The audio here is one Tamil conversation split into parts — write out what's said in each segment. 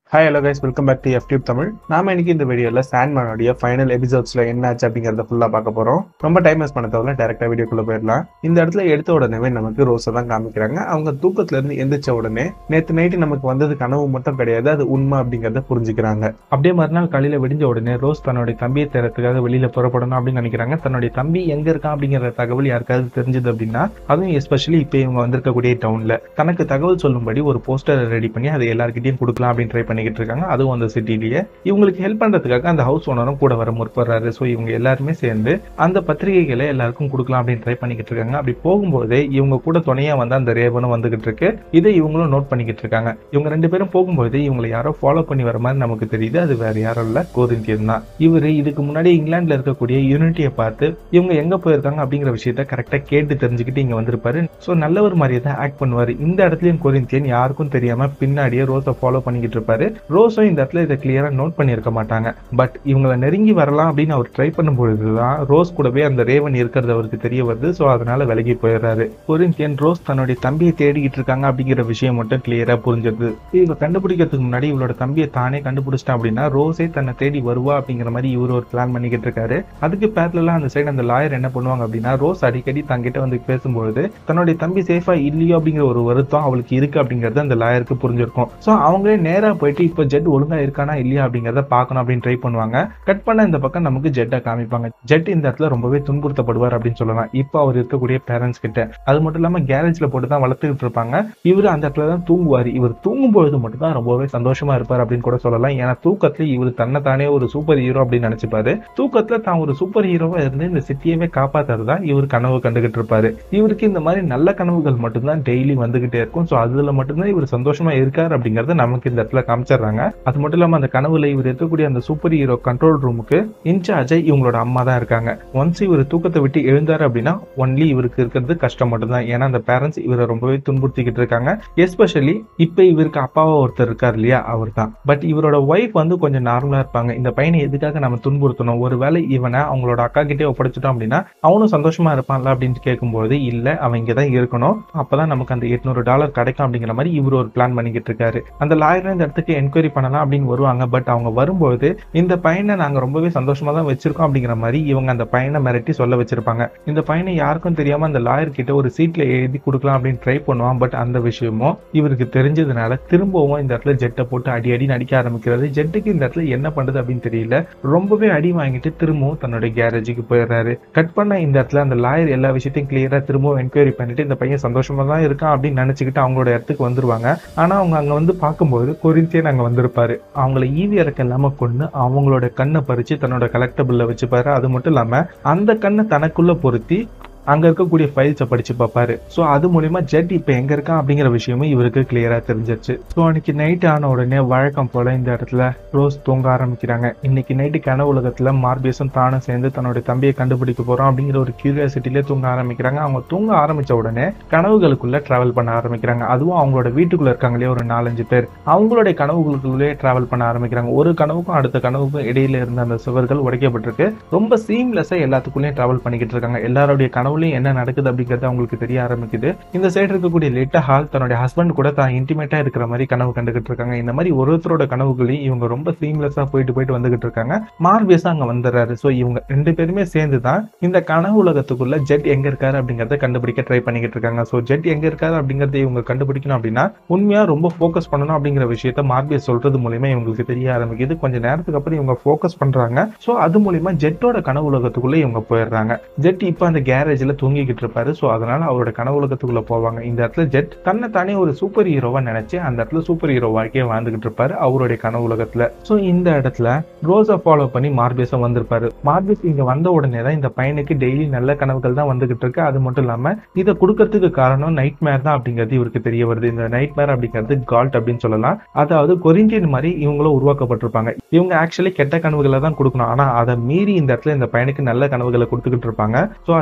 hi hello guys welcome back to F Tube Tamil நாம இன்னைக்கு இந்த வீடியோல சாண்ட்மேனுடைய ஃபைனல் எபிசோட்ஸ்ல என்ன ஆச்சு அப்படிங்கறத ஃபுல்லா பார்க்க போறோம் ரொம்ப டைம் வேஸ்ட் பண்ண தவிர டேரக்டா வீடியோக்குள்ள போயிடலாம் இந்த இடத்துல எடுத்த உடனே நமக்கு ரோஸை தான் காமிக்கிறாங்க அவங்க தூக்கத்துல இருந்து எந்திரிச்ச உடனே நேத்து நைட்டு நமக்கு வந்தது கனவு மட்டும் கிடையாது அது உண்மை அப்படிங்கறத புரிஞ்சுக்கிறாங்க அப்படியே மறுநாள் காலையில விடிஞ்ச உடனே ரோஸ் தன்னுடைய தம்பியை தேரத்துக்காக வெளியில புறப்படணும் அப்படின்னு நினைக்கிறாங்க தன்னுடைய தம்பி எங்க இருக்கான் அப்படிங்கிற தகவல் யாருக்காவது தெரிஞ்சது அப்படின்னா அதுவும் எஸ்பெஷலி இப்போ இவங்க வந்திருக்கக்கூடிய டவுன்ல தனக்கு தகவல் சொல்லும்படி ஒரு போஸ்டர் ரெடி பண்ணி அதை எல்லார்கிட்டயும் கொடுக்கலாம் அப்படின்னு ட்ரை பண்ணிக்கிட்டு இருக்காங்க அதுவும் அந்த சிட்டிலேயே இவங்களுக்கு ஹெல்ப் பண்றதுக்காக அந்த ஹவுஸ் ஓனரும் கூட வர முற்படுறாரு ஸோ இவங்க எல்லாருமே சேர்ந்து அந்த பத்திரிகைகளை எல்லாருக்கும் கொடுக்கலாம் அப்படின்னு ட்ரை பண்ணிக்கிட்டு இருக்காங்க அப்படி போகும்போதே இவங்க கூட துணையா வந்து அந்த ரேவனும் வந்துகிட்டு இருக்கு இதை இவங்களும் நோட் பண்ணிக்கிட்டு இருக்காங்க இவங்க ரெண்டு பேரும் போகும்போது இவங்களை யாரோ ஃபாலோ பண்ணி வர மாதிரி நமக்கு தெரியுது அது வேற யாரும் இல்ல கோரிந்தியன் தான் இவரு இதுக்கு முன்னாடி இங்கிலாந்துல இருக்கக்கூடிய யூனிட்டியை பார்த்து இவங்க எங்க போயிருக்காங்க அப்படிங்கிற விஷயத்த கரெக்டா கேட்டு தெரிஞ்சுக்கிட்டு இங்க வந்திருப்பாரு ஸோ நல்லவர் மாதிரியே தான் ஆக்ட் பண்ணுவாரு இந்த இடத்துலயும் கோரிந்தியன் யாருக்கும் தெரியாம பின்னாடியே ரோஸை ஃபாலோ பண்ணிக்கிட்டு இருப்பாரு ரோஸும் இந்த இடத்துல இதை கிளியரா நோட் பண்ணியிருக்க மாட்டாங்க பட் இவங்களை நெருங்கி வரலாம் அப்படின்னு அவர் ட்ரை பண்ணும்பொழுதுதான் ரோஸ் கூடவே அந்த ரேவன் இருக்கிறது அவருக்கு தெரிய வருது ஸோ அதனால விலகி போயிடுறாரு கொரிந்தியன் ரோஸ் தன்னுடைய தம்பியை தேடிக்கிட்டு இருக்காங்க அப்படிங்கிற விஷயம் மட்டும் கிளியரா புரிஞ்சிருது இவங்க கண்டுபிடிக்கிறதுக்கு முன்னாடி இவளோட தம்பியை தானே கண்டுபிடிச்சிட்டான் அப்படின்னா ரோஸே தன்னை தேடி வருவா அப்படிங்கிற மாதிரி இவர் ஒரு பிளான் பண்ணிக்கிட்டு இருக்காரு அதுக்கு பேரலாம் அந்த சைடு அந்த லாயர் என்ன பண்ணுவாங்க அப்படின்னா ரோஸ் அடிக்கடி தங்கிட்ட வந்து பேசும்பொழுது தன்னுடைய தம்பி சேஃபா இல்லையோ அப்படிங்கிற ஒரு வருத்தம் அவளுக்கு இருக்கு அப்படிங்கறது அந்த லாயருக்கு புரிஞ்சிருக்கும் ஸோ அவங்களே நேரா போயிட்டு இப்போ ஜெட் ஒழுங்கா இருக்கானா இல்லையா அப்படிங்கறத பார்க்கணும் அப்படின்னு ட்ரை பண்ணுவாங்க கட் பண்ண இந்த பக்கம் நமக்கு ஜெட்டை காமிப்பாங்க ஜெட் இந்த இடத்துல ரொம்பவே துன்புறுத்தப்படுவார் அப்படின்னு சொல்லலாம் இப்போ அவர் இருக்கக்கூடிய பேரண்ட்ஸ் கிட்ட அது மட்டும் இல்லாம கேரேஜ்ல போட்டு தான் வளர்த்துக்கிட்டு இருப்பாங்க இவர் அந்த இடத்துல தான் தூங்குவார் இவர் தூங்கும் பொழுது மட்டும் தான் ரொம்பவே சந்தோஷமா இருப்பார் அப்படின்னு கூட சொல்லலாம் ஏன்னா தூக்கத்துல இவர் தன்னை தானே ஒரு சூப்பர் ஹீரோ அப்படின்னு நினைச்சுப்பாரு தூக்கத்துல தான் ஒரு சூப்பர் ஹீரோவா இருந்து இந்த சிட்டியவே காப்பாத்துறது தான் இவர் கனவு கண்டுகிட்டு இருப்பாரு இவருக்கு இந்த மாதிரி நல்ல கனவுகள் மட்டும்தான் டெய்லி வந்துகிட்டே இருக்கும் ஸோ அதுல மட்டும்தான் இவர் சந்தோஷமா இருக்காரு அப்படிங்கறத நமக்கு இந்த இடத்துல காமிச்சிடுறாங்க அது மட்டும் இல்லாம அந்த கனவுல இவர் இருக்கக்கூடிய அந்த சூப்பர் ஹீரோ கண்ட்ரோல் ரூமுக்கு இன்சார்ஜ் இவங்களோட அம்மா தான் இருக்காங்க ஒன்ஸ் இவர் தூக்கத்தை விட்டு எழுந்தாரு அப்படின்னா ஒன்லி இவருக்கு இருக்கிறது கஷ்டம் மட்டும்தான் ஏன்னா அந்த பேரண்ட்ஸ் இவரை ரொம்பவே துன்புறுத்திக்கிட்டு இருக்காங்க எஸ்பெஷலி இப்ப இவருக்கு அப்பாவா ஒருத்தர் இருக்கார் இல்லையா அவர் தான் பட் இவரோட ஒய்ஃப் வந்து கொஞ்சம் நார்மலா இருப்பாங்க இந்த பையனை எதுக்காக நம்ம துன்புறுத்தணும் ஒருவேளை இவனை அவங்களோட அக்கா கிட்டே ஒப்படைச்சிட்டோம் அப்படின்னா அவனும் சந்தோஷமா இருப்பான்ல அப்படின்னு கேட்கும்போது இல்ல அவன் இங்க தான் இருக்கணும் அப்பதான் நமக்கு அந்த எட்நூறு டாலர் கிடைக்கும் அப்படிங்கிற மாதிரி இவர் ஒரு பிளான் பண்ணிக்கிட்டு இருக்காரு அந்த லாயர் இந்த இடத்துக்கு என்கொயரி பண்ணலாம் அப்படின்னு வருவாங்க பட் அவங்க வரும்போது இந்த பையனை நாங்க ரொம்பவே சந்தோஷமா தான் வச்சிருக்கோம் அப்படிங்கிற மாதிரி இவங்க அந்த பையனை மிரட்டி சொல்ல வச்சிருப்பாங்க இந்த பையனை யாருக்கும் தெரியாம அந்த லாயர் கிட்ட ஒரு சீட்ல எழுதி கொடுக்கலாம் அப்படின்னு ட்ரை பண்ணுவான் பட் அந்த விஷயமும் இவருக்கு தெரிஞ்சதுனால திரும்பவும் இந்த இடத்துல ஜெட்டை போட்டு அடி அடி நடிக்க ஆரம்பிக்கிறது ஜெட்டுக்கு இந்த இடத்துல என்ன பண்றது அப்படின்னு தெரியல ரொம்பவே அடி வாங்கிட்டு திரும்பவும் தன்னுடைய கேரேஜுக்கு போயிடுறாரு கட் பண்ண இந்த இடத்துல அந்த லாயர் எல்லா விஷயத்தையும் கிளியரா திரும்பவும் என்கொயரி பண்ணிட்டு இந்த பையன் சந்தோஷமா தான் இருக்கான் அப்படின்னு நினைச்சுக்கிட்டு அவங்களோட இடத்துக்கு வந்துருவாங்க ஆனா அவங்க அங்க வந்து பார்க்கும்போது கொரிந்தியன் அங்க வந்திருப்பாரு அவங்கள ஈவி இறக்கம் இல்லாம கொண்டு அவங்களோட கண்ணை பறிச்சு தன்னோட கலெக்டபிள்ல வச்சுப்பாரு அது மட்டும் இல்லாம அந்த கண்ணை தனக்குள்ள பொருத்தி அங்க இருக்கக்கூடிய ஃபைல்ஸை படிச்சு பார்ப்பாரு ஸோ அது மூலியமா ஜெட் இப்போ எங்க இருக்கான் அப்படிங்கிற விஷயமும் இவருக்கு கிளியரா தெரிஞ்சிருச்சு ஸோ அன்னைக்கு நைட் ஆன உடனே வழக்கம் போல இந்த இடத்துல ரோஸ் தூங்க ஆரம்பிக்கிறாங்க இன்னைக்கு நைட்டு கனவு உலகத்துல மார்பியஸும் தானும் சேர்ந்து தன்னுடைய தம்பியை கண்டுபிடிக்க போறோம் அப்படிங்கிற ஒரு கியூரியாசிட்டிலே தூங்க ஆரம்பிக்கிறாங்க அவங்க தூங்க ஆரம்பிச்ச உடனே கனவுகளுக்குள்ள டிராவல் பண்ண ஆரம்பிக்கிறாங்க அதுவும் அவங்களோட வீட்டுக்குள்ள இருக்காங்களே ஒரு நாலஞ்சு பேர் அவங்களுடைய கனவுகளுக்குள்ளே டிராவல் பண்ண ஆரம்பிக்கிறாங்க ஒரு கனவுக்கும் அடுத்த கனவுக்கும் இடையில இருந்த அந்த சுவர்கள் உடைக்கப்பட்டிருக்கு ரொம்ப சீம்லெஸ்ஸா எல்லாத்துக்குள்ளேயும் டிராவல் பண்ணிக்கிட்டு இருக்காங்க எல்லாருடைய கனவுலையும் என்ன நடக்குது அப்படிங்கிறது அவங்களுக்கு தெரிய ஆரம்பிக்குது இந்த சைடு இருக்கக்கூடிய லிட்ட ஹால் தன்னுடைய ஹஸ்பண்ட் கூட தான் இன்டிமேட்டா இருக்கிற மாதிரி கனவு கண்டுகிட்டு இருக்காங்க இந்த மாதிரி ஒரு ஒருத்தரோட கனவுகளையும் இவங்க ரொம்ப சீம்லெஸ்ஸா போயிட்டு போயிட்டு வந்துகிட்டு இருக்காங்க மார்பியஸ் அங்க வந்துடுறாரு ஸோ இவங்க ரெண்டு பேருமே சேர்ந்து தான் இந்த கனவு உலகத்துக்குள்ள ஜெட் எங்க இருக்காரு அப்படிங்கறத கண்டுபிடிக்க ட்ரை பண்ணிக்கிட்டு இருக்காங்க ஸோ ஜெட் எங்க இருக்காரு அப்படிங்கறத இவங்க கண்டுபிடிக்கணும் அப்படின்னா உண்மையா ரொம்ப ஃபோக்கஸ் பண்ணணும் அப்படிங்கிற விஷயத்த மார்பியஸ் சொல்றது மூலியமா இவங்களுக்கு தெரிய ஆரம்பிக்குது கொஞ்ச நேரத்துக்கு அப்புறம் இவங்க ஃபோக்கஸ் பண்றாங்க ஸோ அது மூலியமா ஜெட்டோட கனவு உலகத்துக்குள்ள இவங்க போயிடுறாங்க ஜெட் இப்போ அந்த கேரேஜ்ல தூங்கிக்கிட்டு இருப்பாரு ஸோ அதனால அவரோட கனவு உலகத்துக்குள்ள போவாங்க இந்த இடத்துல ஜெட் தன்னை தானே ஒரு சூப்பர் ஹீரோவா நினைச்சு அந்த இடத்துல சூப்பர் ஹீரோ வாழ்க்கையை வாழ்ந்துகிட்டு இருப்பாரு அவருடைய கனவு உலகத்துல ஸோ இந்த இடத்துல ரோஸை ஃபாலோ பண்ணி மார்பியஸும் வந்திருப்பாரு மார்பியஸ் இங்க வந்த உடனே தான் இந்த பையனுக்கு டெய்லி நல்ல கனவுகள் தான் வந்துகிட்டு இருக்கு அது மட்டும் இல்லாம இதை கொடுக்கறதுக்கு காரணம் நைட் மேர் தான் அப்படிங்கிறது இவருக்கு தெரிய வருது இந்த நைட் மேர் அப்படிங்கிறது கால்ட் அப்படின்னு சொல்லலாம் அதாவது கொரிந்தியன் மாதிரி இவங்களும் உருவாக்கப்பட்டிருப்பாங்க இவங்க ஆக்சுவலி கெட்ட கனவுகளை தான் கொடுக்கணும் ஆனா அதை மீறி இந்த இடத்துல இந்த பையனுக்கு நல்ல கனவுகளை கொடுத்துக்கிட்டு இருப்பாங்க ஸோ அது எதனால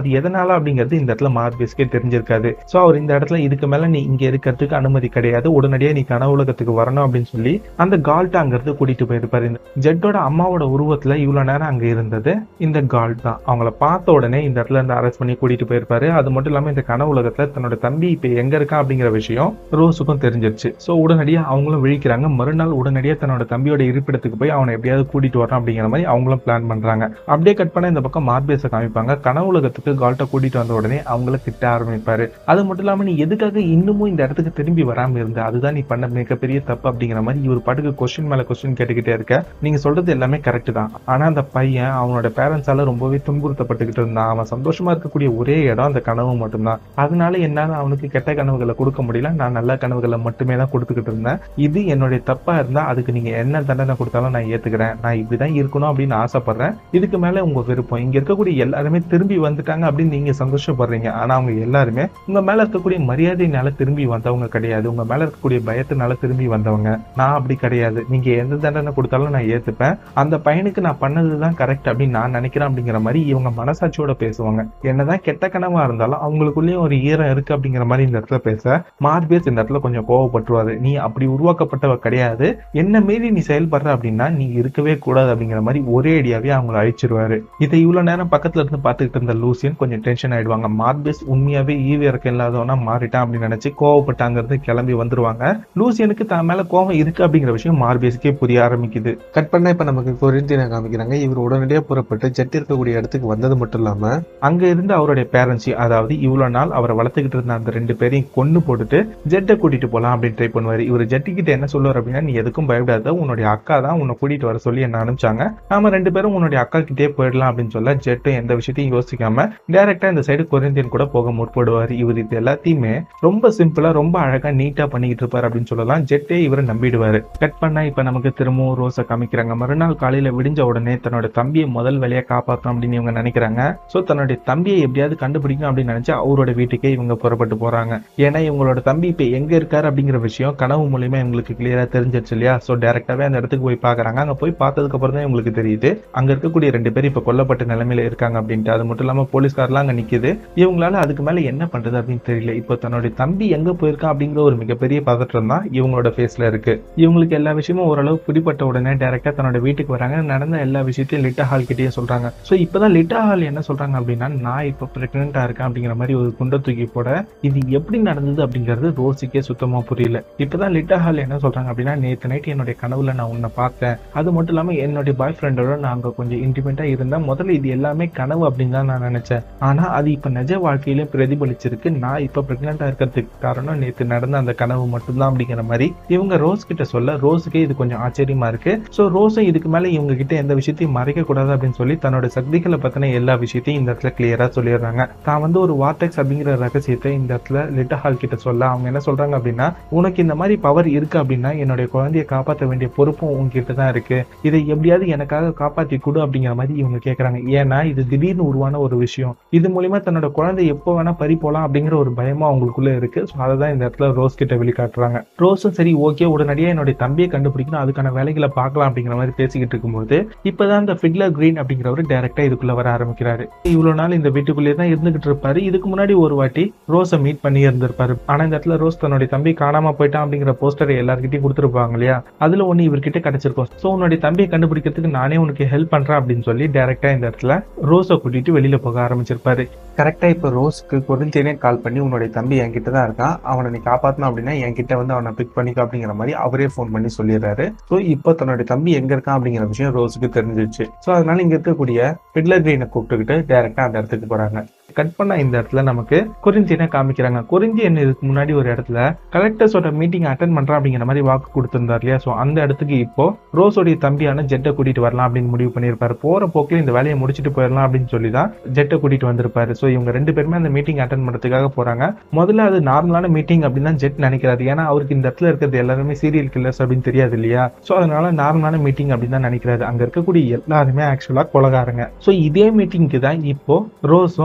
எதனால அப்படிங்கிறது இந்த இடத்துல மார்பியஸ்க்கே தெரிஞ்சிருக்காது சோ அவர் இந்த இடத்துல இதுக்கு மேல நீ இங்க இருக்கிறதுக்கு அனுமதி கிடையாது உடனடியா நீ கனவு உலகத்துக்கு வரணும் அப்படின்னு சொல்லி அந்த கால்ட்ட அங்கிருந்து கூட்டிட்டு போயிருப்பாரு இந்த ஜெட்டோட அம்மாவோட உருவத்துல இவ்வளவு நேரம் அங்க இருந்தது இந்த கால்ட் தான் அவங்கள பார்த்த உடனே இந்த இடத்துல இருந்து அரெஸ்ட் பண்ணி கூட்டிட்டு போயிருப்பாரு அது மட்டும் இல்லாம இந்த கனவு உலகத்துல தன்னோட தம்பி இப்ப எங்க இருக்கா அப்படிங்கிற விஷயம் ரோஸுக்கும் தெரிஞ்சிருச்சு சோ உடனடியா அவங்களும் விழிக்கிறாங்க மறுநாள் உடனடியா தன்னோட தம்பியோட இருப்பிடத்துக்கு போய் அவனை எப்படியாவது கூட்டிட்டு வரணும் அப்படிங்கிற மாதிரி அவங்களும் பிளான் பண்றாங்க அப்படியே கட் பண்ண இந்த பக்கம் மார்பேஸை காமிப்பாங்க கனவு உலகத்துக்கு கால்ட்ட கூட்டிட்டு வந்த உடனே அவங்கள திட்ட ஆரம்பிப்பாரு அது மட்டும் இல்லாம நீ எதுக்காக இன்னமும் இந்த இடத்துக்கு திரும்பி வராம இருந்த அதுதான் நீ பண்ண மிகப்பெரிய தப்பு அப்படிங்கிற மாதிரி இவர் பாட்டுக்கு கொஸ்டின் மேல கொஸ்டின் கேட்டுக்கிட்டே இருக்க நீங்க சொல்றது எல்லாமே கரெக்ட் தான் ஆனா அந்த பையன் அவனோட பேரண்ட்ஸால ரொம்பவே துன்புறுத்தப்பட்டுக்கிட்டு இருந்தான் அவன் சந்தோஷமா இருக்கக்கூடிய ஒரே இடம் அந்த கனவு மட்டும்தான் அதனால என்னால அவனுக்கு கெட்ட கனவுகளை கொடுக்க முடியல நான் நல்ல கனவுகளை மட்டுமே தான் கொடுத்துக்கிட்டு இருந்தேன் இது என்னுடைய தப்பா இருந்தா அதுக்கு நீங்க என்ன தண்டனை கொடுத்தாலும் நான் ஏத்துக்கிறேன் நான் இப்படிதான் இருக்கணும் அப்படின்னு ஆசைப்படுறேன் இதுக்கு மேல உங்க விருப்பம் இங்க இருக்கக்கூடிய எல்லாருமே திரும்பி வந்துட்டாங்க அப்படின்னு நீங்க சந்தோஷப்படுறீங்க ஆனா அவங்க எல்லாருமே உங்க மேல இருக்கக்கூடிய மரியாதையினால திரும்பி வந்தவங்க கிடையாது உங்க மேல இருக்கக்கூடிய பயத்தினால திரும்பி வந்தவங்க நான் அப்படி கிடையாது நீங்க எந்த தண்டனை கொடுத்தாலும் நான் ஏத்துப்பேன் அந்த பையனுக்கு நான் பண்ணதுதான் கரெக்ட் அப்படின்னு நான் நினைக்கிறேன் அப்படிங்கிற மாதிரி இவங்க மனசாட்சியோட பேசுவாங்க என்னதான் கெட்ட கனவா இருந்தாலும் அவங்களுக்குள்ளேயும் ஒரு ஈரம் இருக்கு அப்படிங்கிற மாதிரி இந்த இடத்துல பேச மார்பியஸ் இந்த இடத்துல கொஞ்சம் கோவப்பட்டுருவாரு நீ அப்படி உருவாக்கப்பட்டவ கிடையாது என்ன மீறி நீ செயல்படுற அப்படின்னா நீ இருக்கவே கூடாது அப்படிங்கிற மாதிரி ஒரே அடியாவே அவங்கள அழிச்சிருவாரு இதை இவ்வளவு நேரம் பக்கத்துல இருந்து பாத்துக்கிட்டு இருந்த லூசியன் கொஞ்சம் டென்ஷன் ஆயிடுவாங்க மார்பியஸ் உண்மையாவே ஈவி இறக்கம் இல்லாதவனா மாறிட்டான் அப்படின்னு நினைச்சு கோவப்பட்டாங்கிறது கிளம்பி வந்துருவாங்க லூசியனுக்கு தான் மேல கோவம் இருக்கு அப்படிங்கிற விஷயம் மார்பியஸ்க்கே புரிய ஆரம்பிக்குது கட் பண்ண இப்ப நமக்கு கொரிந்தியனை காமிக்கிறாங்க இவர் உடனடியா புறப்பட்டு ஜெட் இருக்கக்கூடிய இடத்துக்கு வந்தது மட்டும் இல்லாம அங்க இருந்து அவருடைய பேரண்ட்ஸ் அதாவது இவ்வளவு நாள் அவரை வளர்த்துக்கிட்டு இருந்த அந்த ரெண்டு பேரையும் கொன்னு போட்டுட்டு ஜெட்டை கூட்டிட்டு போலாம் அப்படின்னு ட்ரை பண்ணுவாரு இவர் ஜெட்டி கிட்ட என்ன சொல்லுவார் அப்படின்னா நீ எதுக்கும் பயப்படாத உன்னுடைய அக்கா தான் உன்னை கூட்டிட்டு வர சொல்லி என்ன அனுப்பிச்சாங்க நாம ரெண்டு பேரும் உன்னுடைய அக்கா கிட்டே போயிடலாம் அப்படின்னு சொல்ல ஜெட்டும் எந்த விஷயத்தையும் யோசிக்காம டைரக்டா இந்த சைடு கொரிந்தியன் கூட போக முற்படுவார் இவர் இது எல்லாத்தையுமே ரொம்ப சிம்பிளா ரொம்ப அழகா நீட்டா பண்ணிக்கிட்டு இருப்பாரு அப்படின்னு சொல்லலாம் ஜெட்டே இவரை நம்பிடுவாரு கட் பண்ணா இப்ப நமக்கு திரும்பவும் ரோஸை காமிக்கிறாங்க மறுநாள் காலையில விடிஞ்ச உடனே தன்னோட தம்பியை முதல் வேலையா காப்பாற்றணும் அப்படின்னு இவங்க நினைக்கிறாங்க சோ தன்னுடைய தம்பியை எப்படியாவது கண்டுபிடிக்கணும் அப்படின்னு நினைச்சு அவரோட வீட்டுக்கே இவங்க புறப்பட்டு போறாங்க ஏன்னா இவங்களோட தம்பி இப்ப எங்க இருக்காரு அப்படிங்கிற விஷயம் கனவு மூலியமா இவங்களுக்கு கிளியரா தெரிஞ்சிருச்சு இல்லையா சோ டைரக்டாவே அந்த இடத்துக்கு போய் பாக்குறாங்க அங்க போய் பார்த்ததுக்கு அப்புறம் தான் இவங்களுக்கு தெரியுது அங்க இருக்கக்கூடிய ரெண்டு பேர் இப்ப கொல்லப்பட்ட நிலைமையில இருக்காங்க அப்படின்ட்டு அது மட்டும் இல்லாம போலீஸ்காரெல்லாம் அங்க நிக்குது இவங்களால அதுக்கு மேல என்ன பண்றது அப்படின்னு தெரியல இப்போ தன்னுடைய தம்பி எங்க போயிருக்கான் அப்படிங்கிற ஒரு மிகப்பெரிய பதற்றம் தான் இவங்களோட ஃபேஸ்ல இருக்கு இவங்களுக்கு எல்லா விஷயமும் ஓரளவு பிடிப்பட்ட உடனே டைரக்டா தன்னோட வீட்டுக்கு வராங்க நடந்த எல்லா விஷயத்தையும் லிட்டா ஹால் கிட்டயே சொல்றாங்க சோ இப்பதான் லிட்டா ஹால் என்ன சொல்றாங்க அப்படின்னா நான் இப்ப பிரெக்னெண்டா இருக்கேன் அப்படிங்கிற மாதிரி ஒரு குண்டை தூக்கி போட இது எப்படி நடந்தது அப்படிங்கிறது ரோஸுக்கே சுத்தமா புரியல இப்பதான் லிட்டா ஹால் என்ன சொல்றாங்க அப்படின்னா நேத்து நைட் என்னுடைய கனவுல நான் உன்னை பார்த்தேன் அது மட்டும் இல்லாம என்னுடைய பாய் ஃப்ரெண்டோட நாங்க கொஞ்சம் இன்டிமெண்டா இருந்தேன் முதல்ல இது எல்லாமே கனவு அப்படின்னு தான் நான் நினைச்சேன் ஆனா அது இப்ப நிஜ வாழ்க்கையிலும் பிரதிபலிச்சிருக்கு நான் இப்ப பிரெக்னெண்டா இருக்கிறதுக்கு காரணம் நேத்து நடந்த அந்த கனவு மட்டும்தான் அப்படிங்கிற மாதிரி இவங்க ரோஸ் கிட்ட சொல்ல ரோஸுக்கே இது கொஞ்சம் ஆச்சரியமா இருக்கு சோ ரோஸும் இதுக்கு மேல இவங்க கிட்ட எந்த விஷயத்தையும் மறைக்க கூடாது அப்படின்னு சொல்லி தன்னோட சக்திகளை பத்தின எல்லா விஷயத்தையும் இந்த இடத்துல கிளியரா சொல்லிடுறாங்க தான் வந்து ஒரு வார்டெக்ஸ் அப்படிங்கிற ரகசியத்தை இந்த இடத்துல லிட்டா ஹால் கிட்ட சொல்ல அவங்க என்ன சொல்றாங்க அப்படின்னா உனக்கு இந்த மாதிரி பவர் இருக்கு அப்படின்னா என்னுடைய குழந்தைய காப்பாற்ற வேண்டிய பொறுப்பும் உங்ககிட்ட தான் இருக்கு இதை எப்படியாவது எனக்காக காப்பாத்தி கொடு அப்படிங்கிற மாதிரி இவங்க கேக்குறாங்க ஏன்னா இது திடீர்னு உருவான ஒரு விஷயம் இது மூலியமா தன்னோட குழந்தை எப்போ வேணா பறி போலாம் அப்படிங்கிற ஒரு பயமும் அவங்களுக்குள்ள இருக்கு ஸோ அதை தான் இந்த இடத்துல ரோஸ் கிட்ட வெளிக்காட்டுறாங்க ரோஸும் சரி ஓகே உடனடியாக என்னுடைய தம்பியை கண்டுபிடிக்கணும் அதுக்கான வேலைகளை பார்க்கலாம் அப்படிங்கிற மாதிரி பேசிக்கிட்டு இருக்கும்போது இப்பதான் இந்த ஃபிட்லர் கிரீன் அப்படிங்கிறவர் டைரக்டா இதுக்குள்ள வர ஆரம்பிக்கிறாரு இவ்வளவு நாள் இந்த வீட்டுக்குள்ளேயே தான் இருந்துகிட்டு இருப்பாரு இதுக்கு முன்னாடி ஒரு வாட்டி ரோஸை மீட் பண்ணி இருந்திருப்பாரு ஆனா இந்த இடத்துல ரோஸ் தன்னுடைய தம்பி காணாம போயிட்டான் அப்படிங்கிற போஸ்டரை எல்லார்கிட்டயும் கொடுத்துருப்பாங்க இல்லையா அதுல ஒண்ணு இவர்கிட்ட கிடைச்சிருக்கும் சோ உன்னுடைய தம்பியை கண்டுபிடிக்கிறதுக்கு நானே உனக்கு ஹெல்ப் பண்றேன் அப்படின்னு சொல்லி டைரக்டா இந்த இடத்துல ரோஸை கூட்டிட்டு வெளியில போக ஆரம்பிச்சிருப்பாரு கரெக்டா இப்ப ரோஸ்க்கு கொரிந்தியனே கால் பண்ணி உன்னுடைய தம்பி என்கிட்ட தான் இருக்கான் அவனை நீ காப்பாத்தணும் அப்படின்னா என்கிட்ட வந்து அவனை பிக் பண்ணிக்க அப்படிங்கிற மாதிரி அவரே ஃபோன் பண்ணி சொல்லிடுறாரு ஸோ இப்போ தன்னுடைய தம்பி எங்க இருக்கான் அப்படிங்கிற விஷயம் ரோஸுக்கு தெரிஞ்சிருச்சு ஸோ அதனால இங்க இருக்கக்கூடிய பிட்லர் கிரீனை கூப்பிட்டுக்கிட்டு டைரக்டா அந்த இடத்துக்கு போறாங்க கட் பண்ண இந்த இடத்துல நமக்கு குறிஞ்சியனை காமிக்கிறாங்க குறிஞ்சியன் இதுக்கு முன்னாடி ஒரு இடத்துல கலெக்டர்ஸோட மீட்டிங் அட்டன் பண்றான் அப்படிங்கிற மாதிரி வாக்கு கொடுத்திருந்தார் இல்லையா ஸோ அந்த இடத்துக்கு இப்போ ரோஸோடைய தம்பியான ஜெட்டை கூட்டிட்டு வரலாம் அப்படின்னு முடிவு பண்ணியிருப்பாரு போற போக்கில் இந்த வேலையை முடிச்சுட்டு போயிடலாம் அப்படின்னு சொல்லி தான் ஜெட்டை கூட்டிட்டு வந்திருப்பாரு ஸோ இவங்க ரெண்டு பேருமே அந்த மீட்டிங் அட்டன் பண்றதுக்காக போறாங்க முதல்ல அது நார்மலான மீட்டிங் அப்படின்னு தான் ஜெட் நினைக்கிறாரு ஏன்னா அவருக்கு இந்த இடத்துல இருக்கிறது எல்லாருமே சீரியல் கில்லர்ஸ் அப்படின்னு தெரியாது இல்லையா ஸோ அதனால நார்மலான மீட்டிங் அப்படின்னு தான் நினைக்கிறாரு அங்க இருக்கக்கூடிய எல்லாருமே ஆக்சுவலா கொலகாரங்க ஸோ இதே மீட்டிங்க்கு தான் இப்போ ரோஸும் அவர் கூட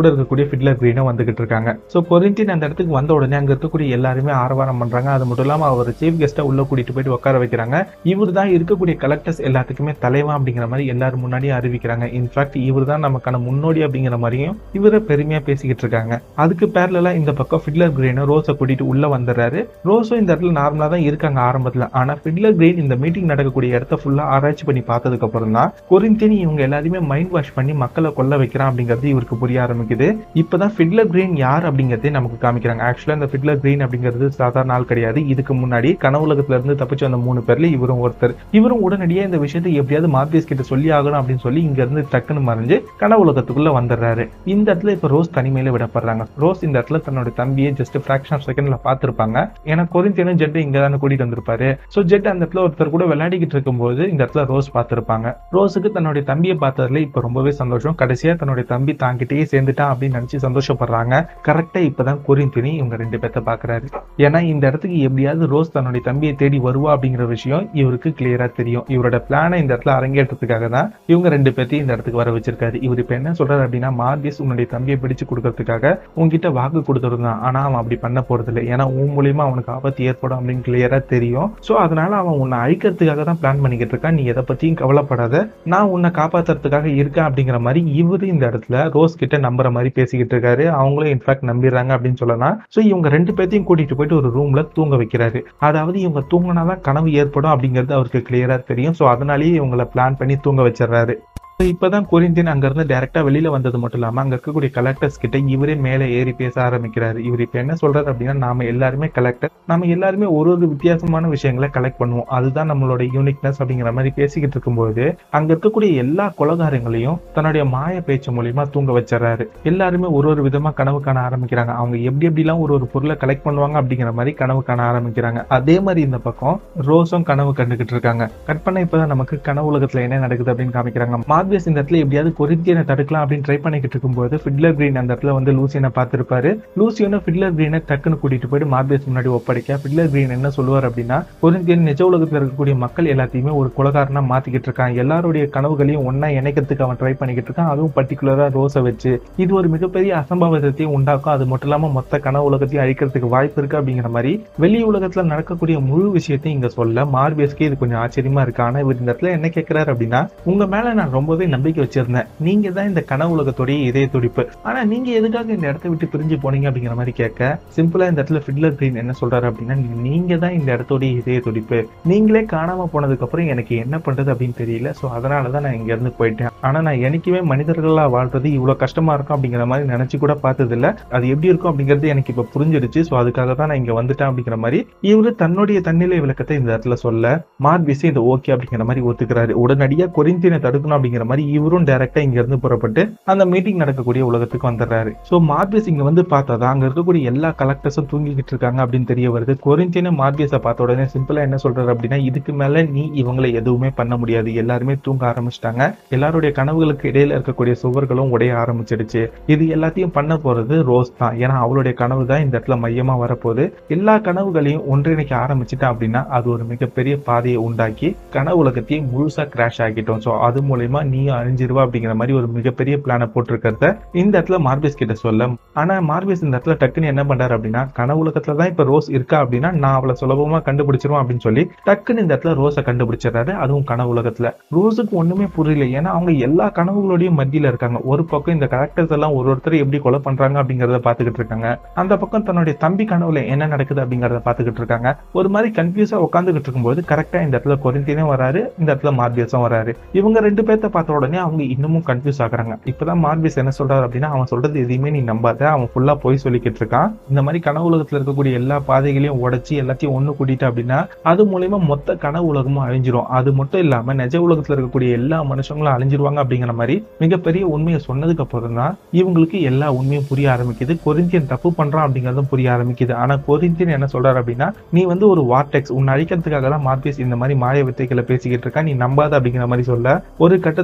கூட இருக்கக்கூடிய ஃபிட்லர் கிரீனும் வந்துகிட்டு இருக்காங்க ஸோ கொரிந்தியன் அந்த இடத்துக்கு வந்த உடனே அங்க இருக்கக்கூடிய எல்லாருமே ஆரவாரம் பண்றாங்க அது மட்டும் இல்லாம அவர் சீஃப் கெஸ்ட்டை உள்ள கூட்டிட்டு போயிட்டு உட்கார வைக்கிறாங்க இவர் தான் இருக்கக்கூடிய கலெக்டர்ஸ் எல்லாத்துக்குமே தலைவன் அப்படிங்கிற மாதிரி எல்லாரும் முன்னாடியே அறிவிக்கிறாங்க இன்ஃபேக்ட் இவர் தான் நமக்கான முன்னோடி அப்படிங்கிற மாதிரியும் இவரை பெருமையா பேசிக்கிட்டு இருக்காங்க அதுக்கு பேரலா இந்த பக்கம் ஃபிட்லர் கிரீனும் ரோஸை கூட்டிட்டு உள்ள வந்துடுறாரு ரோஸும் இந்த இடத்துல நார்மலா தான் இருக்காங்க ஆரம்பத்துல ஆனா ஃபிட்லர் கிரீன் இந்த மீட்டிங் நடக்கக்கூடிய இடத்த ஃபுல்லா ஆராய்ச்சி பண்ணி பார்த்ததுக்கு அப்புறம் தான் கொரிந்தியன் இவங்க எல்லாரையுமே மைண்ட் வாஷ் பண்ணி மக்களை கொல்ல வைக்கிறான் அப்படிங்கிறது இவருக்கு புரிய ஆரம்பிக்குது இப்பதான் ஃபிட்லர் கிரீன் யார் அப்படிங்கறதே நமக்கு காமிக்கிறாங்க ஆக்சுவலா இந்த ஃபிட்லர் கிரீன் அப்படிங்கிறது சாதாரண ஆள் கிடையாது இதுக்கு முன்னாடி கனவுலகத்துல இருந்து தப்பிச்சு வந்த மூணு பேர்ல இவரும் ஒருத்தர் இவரும் உடனடியே இந்த விஷயத்தை எப்படியாவது மார்பியஸ் கிட்ட சொல்லி ஆகணும் அப்படின்னு சொல்லி இங்க இருந்து டக்குன்னு மறைஞ்சு கனவுலகத்துக்குள்ள வந்துடுறாரு இந்த இடத்துல இப்ப ரோஸ் தனிமையில விடப்படுறாங்க ரோஸ் இந்த இடத்துல தன்னோட தம்பியை ஜஸ்ட் ஃபிராக்ஷன் ஆஃப் செகண்ட்ல பாத்திருப்பாங்க ஏன்னா கொரிந்தியனும் ஜெட் இங்க தானே கூட்டிட்டு வந்திருப்பாரு சோ ஜெட் அந்த இடத்துல ஒருத்தர் கூட விளையாடிக்கிட்டு இருக்கும்போது இந்த இடத்துல ரோஸ் பார்த்திருப்பாங்க ரோஸுக்கு தன்னுடைய தம்பியை பார்த்ததுல இப்ப ரொம்பவே சந்தோஷம் கடைசியா தன்னுடைய தம்பி தாங்கிட்டே சேர்ந்துட்டான் அப்படின்னு நினைச்சு சந்தோஷப்படுறாங்க கரெக்டா இப்பதான் கொரிந்தியனி இவங்க ரெண்டு பேர்த்த பாக்குறாரு ஏன்னா இந்த இடத்துக்கு எப்படியாவது ரோஸ் தன்னுடைய தம்பியை தேடி வருவா அப்படிங்கிற விஷயம் இவருக்கு கிளியரா தெரியும் இவரோட பிளானை இந்த இடத்துல அரங்கேற்றத்துக்காக தான் இவங்க ரெண்டு பேர்த்தையும் இந்த இடத்துக்கு வர வச்சிருக்காரு இவர் இப்ப என்ன சொல்றாரு அப்படின்னா மார்பியஸ் உன்னுடைய தம்பியை பிடிச்சு கொடுக்கறதுக்காக உன்கிட்ட வாக்கு கொடுத்துருந்தான் ஆனா அவன் அப்படி பண்ண போறது இல்லை ஏன்னா உன் மூலியமா அவனுக்கு ஆபத்து ஏற்படும் அப்படின்னு கிளியரா தெரியும் சோ அதனால அவன் உன்னை அழிக்கிறதுக்காக தான் பிளான் பண்ணிக்கிட்டு இருக்கான் நீ எதை பத்தியும் கவலைப்படாத நான் உன்னை காப்பாத்துறதுக்காக இருக்கேன் அப்படிங்கிற மாதிரி இவரு இந்த இடத்துல ரோஸ் கிட்ட நம்புற மாதிரி பேசிக்கிட்டு இருக்காரு அவங்களும் இன்ஃபேக்ட் நம்பிடுறாங்க அப்படின்னு சொல்லலாம் சோ இவங்க ரெண்டு பேர்த்தையும் கூட்டிட்டு போயிட்டு ஒரு ரூம்ல தூங்க வைக்கிறாரு அதாவது இவங்க தூங்கினாதான் கனவு ஏற்படும் அப்படிங்கிறது அவருக்கு கிளியரா தெரியும் சோ அதனாலேயே இவங்களை பிளான் பண்ணி தூங்க வச்சிடுறாரு So, இப்பதான் கொரிந்தியன் அங்க இருந்து டைரக்டா வெளியில வந்தது மட்டும் இல்லாம அங்க இருக்கக்கூடிய கலெக்டர்ஸ் கிட்ட இவரே மேலே ஏறி பேச ஆரம்பிக்கிறாரு இவர் இப்ப என்ன சொல்றாரு அப்படின்னா நாம எல்லாருமே கலெக்டர் நாம எல்லாருமே ஒரு ஒரு வித்தியாசமான விஷயங்களை கலெக்ட் பண்ணுவோம் அதுதான் நம்மளோட யூனிக்னஸ் அப்படிங்கிற மாதிரி பேசிக்கிட்டு இருக்கும்போது அங்க இருக்கக்கூடிய எல்லா கொலகாரங்களையும் தன்னுடைய மாய பேச்சு மூலியமா தூங்க வச்சிடறாரு எல்லாருமே ஒரு ஒரு விதமா கனவு காண ஆரம்பிக்கிறாங்க அவங்க எப்படி எப்படிலாம் ஒரு ஒரு பொருளை கலெக்ட் பண்ணுவாங்க அப்படிங்கிற மாதிரி கனவு காண ஆரம்பிக்கிறாங்க அதே மாதிரி இந்த பக்கம் ரோஸும் கனவு கண்டுகிட்டு இருக்காங்க கட் பண்ண இப்பதான் நமக்கு கனவு உலகத்துல என்ன நடக்குது அப்படின்னு காமிக்கிறாங்க மார்பியஸ் இந்த இடத்துல எப்படியாவது கொரிந்தியனை தடுக்கலாம் அப்படின்னு ட்ரை பண்ணிக்கிட்டு இருக்கும்போது ஃபிட்லர் கிரீன் அந்த இடத்துல வந்து லூசியனை பார்த்திருப்பாரு லூசியனும் ஃபிட்லர் கிரீனை டக்குன்னு கூட்டிட்டு போயிட்டு மார்பியஸ் முன்னாடி ஒப்படைக்க ஃபிட்லர் கிரீன் என்ன சொல்லுவார் அப்படின்னா கொரிந்தியன் நிஜ உலகத்துல இருக்கக்கூடிய மக்கள் எல்லாத்தையுமே ஒரு குலகாரனா மாத்திக்கிட்டு இருக்கான் எல்லாருடைய கனவுகளையும் ஒன்னா இணைக்கிறதுக்கு அவன் ட்ரை பண்ணிக்கிட்டு இருக்கான் அதுவும் பர்டிகுலரா ரோஸை வச்சு இது ஒரு மிகப்பெரிய அசம்பாவிதத்தையும் உண்டாக்கும் அது மட்டும் இல்லாம மொத்த கனவு உலகத்தையும் அழிக்கிறதுக்கு வாய்ப்பு இருக்கு அப்படிங்கிற மாதிரி வெளி உலகத்துல நடக்கக்கூடிய முழு விஷயத்தையும் இங்க சொல்ல மார்பியஸ்க்கு இது கொஞ்சம் ஆச்சரியமா இருக்கு ஆனா இவர் இந்த இடத்துல என்ன கேட்கிறாரு அப்படின்னா உங்க மேல நான் ரொம்பவே நம்பிக்கை வச்சிருந்தேன் நீங்க தான் இந்த கனவு உலகத்துடைய இதய துடிப்பு ஆனா நீங்க எதுக்காக இந்த இடத்த விட்டு பிரிஞ்சு போனீங்க அப்படிங்கிற மாதிரி கேட்க சிம்பிளா இந்த இடத்துல ஃபிட்லர் கிரீன் என்ன சொல்றாரு அப்படின்னா நீங்க தான் இந்த இடத்துடைய இதய துடிப்பு நீங்களே காணாம போனதுக்கு அப்புறம் எனக்கு என்ன பண்றது அப்படின்னு தெரியல சோ அதனாலதான் நான் இங்க இருந்து போயிட்டேன் ஆனா நான் என்னைக்குமே மனிதர்களா வாழ்றது இவ்வளவு கஷ்டமா இருக்கும் அப்படிங்கிற மாதிரி நினைச்சு கூட பார்த்தது இல்ல அது எப்படி இருக்கும் அப்படிங்கிறது எனக்கு இப்ப புரிஞ்சிருச்சு சோ அதுக்காக தான் நான் இங்க வந்துட்டேன் அப்படிங்கிற மாதிரி இவரு தன்னுடைய தன்னிலை விளக்கத்தை இந்த இடத்துல சொல்ல மார்பிஸே இது ஓகே அப்படிங்கிற மாதிரி ஒத்துக்கிறாரு உடனடியா கொரிந்தியனை தடுக்கணும் அப்படிங்கிற மாதிரி இவரும் டைரக்டா இங்க இருந்து புறப்பட்டு அந்த மீட்டிங் நடக்கக்கூடிய உலகத்துக்கு வந்துடுறாரு சோ மார்பியஸ் இங்க வந்து பார்த்தா அங்க இருக்கக்கூடிய எல்லா கலெக்டர்ஸும் தூங்கிக்கிட்டு இருக்காங்க அப்படின்னு தெரிய வருது கொரிந்தியனை மார்பியஸை பார்த்த உடனே சிம்பிளா என்ன சொல்றாரு அப்படின்னா இதுக்கு மேல நீ இவங்களை எதுவுமே பண்ண முடியாது எல்லாருமே தூங்க ஆரம்பிச்சிட்டாங்க எல்லாருடைய கனவுகளுக்கு இடையில இருக்கக்கூடிய சுவர்களும் உடைய ஆரம்பிச்சிடுச்சு இது எல்லாத்தையும் பண்ண போறது ரோஸ் தான் ஏன்னா அவளுடைய கனவு தான் இந்த இடத்துல மையமா வரப்போகுது எல்லா கனவுகளையும் ஒன்றிணைக்க ஆரம்பிச்சிட்டா அப்படின்னா அது ஒரு மிகப்பெரிய பாதையை உண்டாக்கி கனவு உலகத்தையும் முழுசா கிராஷ் ஆக்கிட்டோம் ஸோ அது மூலயமா நீயும் அழிஞ்சிருவா அப்படிங்கிற மாதிரி ஒரு மிகப்பெரிய பிளானை போட்டிருக்கிறத இந்த இடத்துல மார்பியஸ் கிட்ட சொல்ல ஆனா மார்பியஸ் இந்த இடத்துல டக்குன்னு என்ன பண்றாரு அப்படின்னா கனவு உலகத்துல தான் இப்ப ரோஸ் இருக்கா அப்படின்னா நான் அவளை சுலபமா கண்டுபிடிச்சிருவேன் அப்படின்னு சொல்லி டக்குன்னு இந்த இடத்துல ரோஸை கண்டுபிடிச்சிடறாரு அதுவும் கனவு உலகத்துல ரோஸுக்கு ஒண்ணுமே புரியல ஏன்னா அவங்க எல்லா கனவுகளோடையும் மத்தியில இருக்காங்க ஒரு பக்கம் இந்த கரெக்டர்ஸ் எல்லாம் ஒரு ஒருத்தர் எப்படி கொலை பண்றாங்க அப்படிங்கறத பாத்துக்கிட்டு இருக்காங்க அந்த பக்கம் தன்னுடைய தம்பி கனவுல என்ன நடக்குது அப்படிங்கறத பாத்துக்கிட்டு இருக்காங்க ஒரு மாதிரி கன்ஃபியூஸா உட்காந்துக்கிட்டு இருக்கும்போது கரெக்டா இந்த இடத்துல கொரிந்தியனும் வராரு இந்த இடத்துல மார்பியஸும் வராரு இவங்க ரெண்டு பேர்த்த பார்த்த உடனே அவங்க இன்னமும் கன்ஃபியூஸ் ஆகுறாங்க இப்பதான் மார்பியஸ் என்ன சொல்றாரு அப்படின்னா அவன் சொல்றது எதையுமே நீ நம்பாத அவன் ஃபுல்லா போய் சொல்லிக்கிட்டு இருக்கான் இந்த மாதிரி கனவு உலகத்துல இருக்கக்கூடிய எல்லா பாதைகளையும் உடைச்சு எல்லாத்தையும் ஒண்ணு கூட்டிட்டு அப்படின்னா அது மூலயமா மொத்த கனவு உலகமும் அழிஞ்சிரும் அது மட்டும் இல்லாம நிஜ உலகத்துல இருக்கக்கூடிய எல்லா மனுஷங்களும் அழிஞ்சிருவாங்க அப்படிங்கிற மாதிரி மிகப்பெரிய உண்மையை சொன்னதுக்கு அப்புறம் தான் இவங்களுக்கு எல்லா உண்மையும் புரிய ஆரம்பிக்குது கொரிந்தியன் தப்பு பண்றான் அப்படிங்கறதும் புரிய ஆரம்பிக்குது ஆனா கொரிந்தியன் என்ன சொல்றாரு அப்படின்னா நீ வந்து ஒரு வார்டெக்ஸ் உன்னை அழிக்கிறதுக்காக தான் மார்பியஸ் இந்த மாதிரி மாய வித்தைகளை பேசிக்கிட்டு இருக்கா நீ நம்பாத அப்படிங்கிற மாதிரி சொல்ல ஒரு கட்டத்துல